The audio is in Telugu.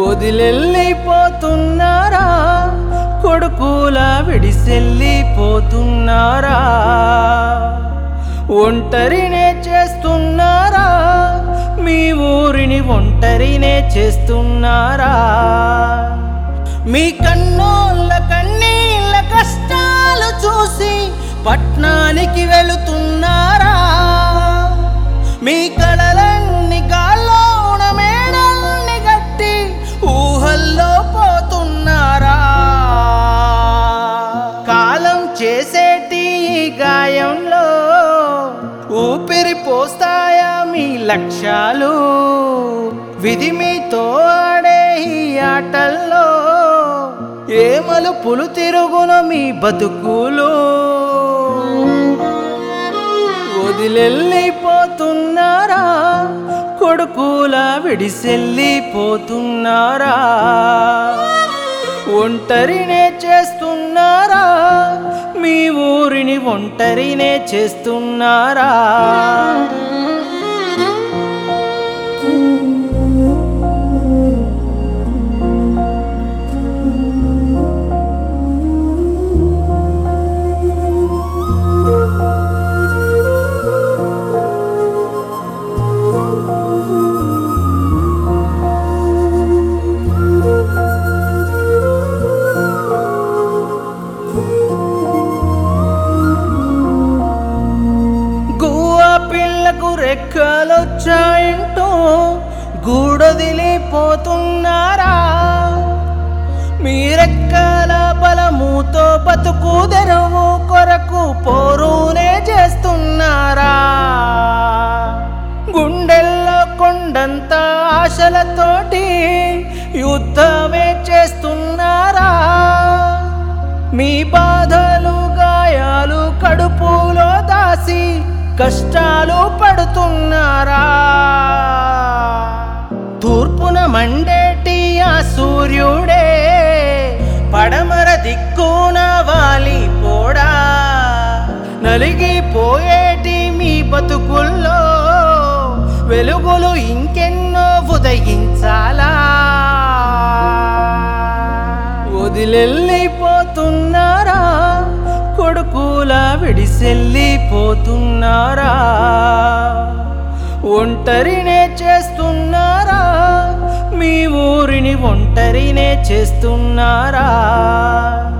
వదిలెళ్ళిపోతున్నారా కొడుకుల విడిసెళ్ళిపోతున్నారా ఒంటరినే చేస్తున్నారా మీ ఊరిని ఒంటరినే చేస్తున్నారా మీ కన్నోళ్ళ కన్నీళ్ళ కష్టాలు చూసి పట్నానికి వెళుతున్నారా మీ కళలన్నీ గాల్లోన మేడల్ని గట్టి ఊహల్లో పోతున్నారా కాలం చేసేటి ఈ గాయంలో ఊపిరి పోస్తాయా మీ లక్ష్యాలు విధి మీతో ఆడే ఈ ఆటల్లో ఏ మలుపులు తిరుగున మీ బతుకులు వదిలెళ్ళిపోతున్నారా కొడుకుల విడిసెళ్ళిపోతున్నారా ఒంటరినే చేస్తున్నారా మీ ఊరిని ఒంటరినే చేస్తున్నారా గువ్వ పిల్లకు రెక్కలొచ్చాయంటూ గూడొదిలిపోతున్నారా మీ రెక్కల బలముతో బతుకు తెరువు కొరకు పోరునే చేస్తున్నారా గుండెల్లో కొండంత ఆశలతోటి యుద్ధమే చేస్తున్నారా మీ బాధలు గాయాలు కడుపులో దాసి కష్టాలు పడుతున్నారా తూర్పున మండేటి ఆ సూర్యుడే పడమర దిక్కున వాలిపోడా నలిగిపోయేటి మీ బతుకుల్లో వెలుగులు ఇంకెన్నో ఉదయించాలా వదిలెళ్ళిపోతున్నారా కొడుకుల విడిసెళ్ళిపోతున్నారా ఒంటరినే చేస్తున్నారా మీ ఊరిని ఒంటరినే చేస్తున్నారా